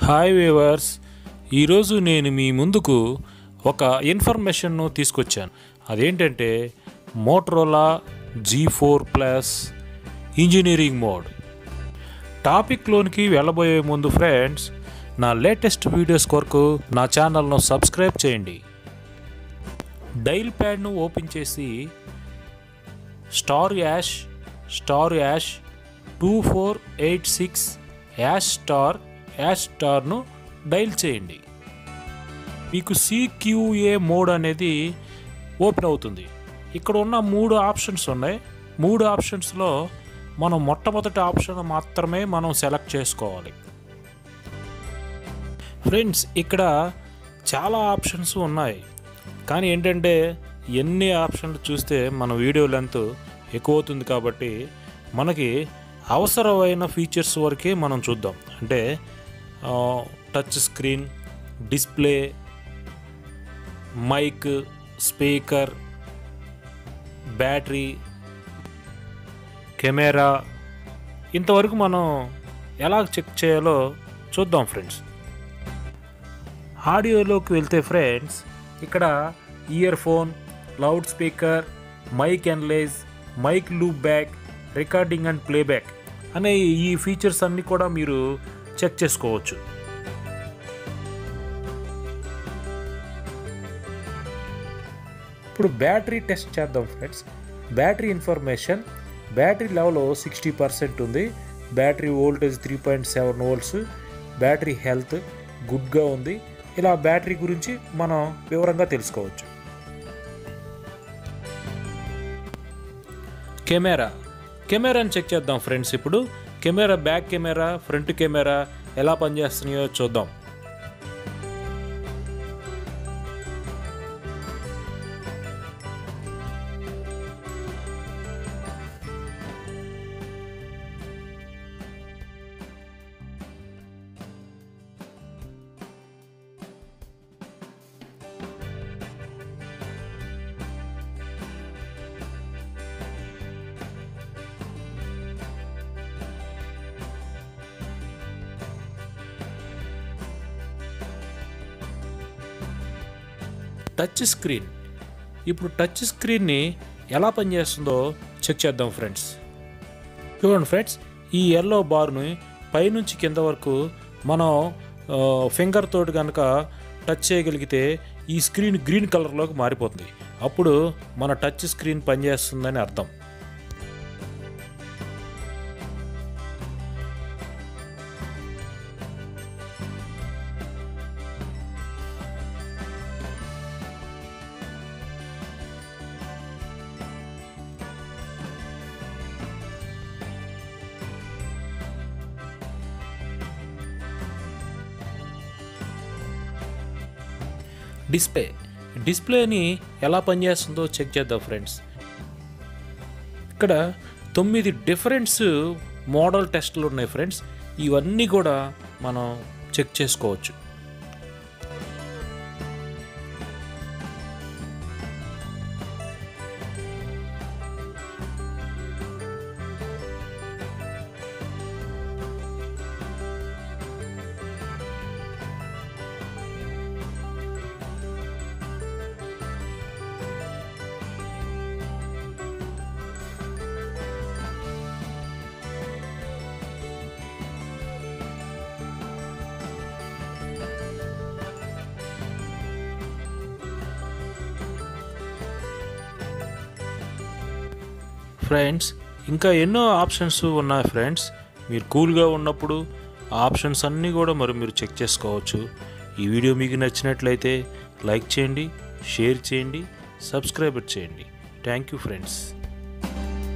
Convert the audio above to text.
hi weavers ఈరోజు నేను మీ ముందుకు ఒక ఇన్ఫర్మేషన్ను తీసుకొచ్చాను అదేంటంటే Motorola G four plus engineering mode టాపిక్లోనికి వెళ్ళబోయే ముందు ఫ్రెండ్స్ నా లేటెస్ట్ వీడియోస్ కొరకు నా ఛానల్ను సబ్స్క్రైబ్ చేయండి డైల్ ప్యాడ్ను ఓపెన్ చేసి star hash star hash two four eight six hash star hash స్టార్ను డైల్ చేయండి మీకు సిక్యూఏ మోడ్ అనేది ఓపెన్ అవుతుంది ఇక్కడ ఉన్న మూడు ఆప్షన్స్ ఉన్నాయి మూడు ఆప్షన్స్లో మనం మొట్టమొదటి ఆప్షన్ మాత్రమే మనం సెలెక్ట్ చేసుకోవాలి ఫ్రెండ్స్ ఇక్కడ చాలా ఆప్షన్స్ ఉన్నాయి కానీ ఏంటంటే ఎన్ని ఆప్షన్లు చూస్తే మన వీడియో లెంత్ ఎక్కువ అవుతుంది కాబట్టి మనకి అవసరమైన ఫీచర్స్ వరకే మనం చూద్దాం అంటే ఆ, touch screen display mic speaker battery camera ఇంతవరకు మనం ఎలా చెక్ చేయాలో చూద్దాం ఫ్రెండ్స్ ఆడియోలోకి వెళ్తే ఫ్రెండ్స్ ఇక్కడ earphone loud speaker mic enlarge mic loop back recording and playback అనే ఈ ఫీచర్స్ అన్నీ కూడా మీరు చెక్ చేసుకోవచ్చు ఇప్పుడు బ్యాటరీ టెస్ట్ చేద్దాం friends battery information battery level sixty percent ఉంది battery voltage three point seven volts battery health గుడ్గా ఉంది ఇలా బ్యాటరీ గురించి మనం వివరంగా తెలుసుకోవచ్చు కెమెరా కెమెరాని చెక్ చేద్దాం ఫ్రెండ్స్ ఇప్పుడు camera back camera front camera ఎలా పనిచేస్తున్నాయో చూద్దాం టచ్ స్క్రీన్ ఇప్పుడు టచ్ స్క్రీన్ని ఎలా పనిచేస్తుందో చెక్ చేద్దాం ఫ్రెండ్స్ చూడండి ఫ్రెండ్స్ ఈ ఎల్లో బార్ని పైనుంచి కింద వరకు మనం ఫింగర్ తోటి కనుక టచ్ చేయగలిగితే ఈ స్క్రీన్ గ్రీన్ కలర్లోకి మారిపోతుంది అప్పుడు మన టచ్ స్క్రీన్ పనిచేస్తుందని అర్థం డిస్ప్లే డిస్ప్లేని ఎలా పనిచేస్తుందో చెక్ చేద్దాం ఫ్రెండ్స్ ఇక్కడ తొమ్మిది డిఫరెంట్స్ మోడల్ టెస్ట్లు ఉన్నాయి ఫ్రెండ్స్ ఇవన్నీ కూడా మనం చెక్ చేసుకోవచ్చు ఫ్రెండ్స్ ఇంకా ఎన్నో ఆప్షన్స్ ఉన్నాయి ఫ్రెండ్స్ మీరు కూల్గా ఉన్నప్పుడు ఆ ఆప్షన్స్ అన్నీ కూడా మరి మీరు చెక్ చేసుకోవచ్చు ఈ వీడియో మీకు నచ్చినట్లయితే లైక్ చేయండి షేర్ చేయండి సబ్స్క్రైబర్ చేయండి థ్యాంక్ యూ ఫ్రెండ్స్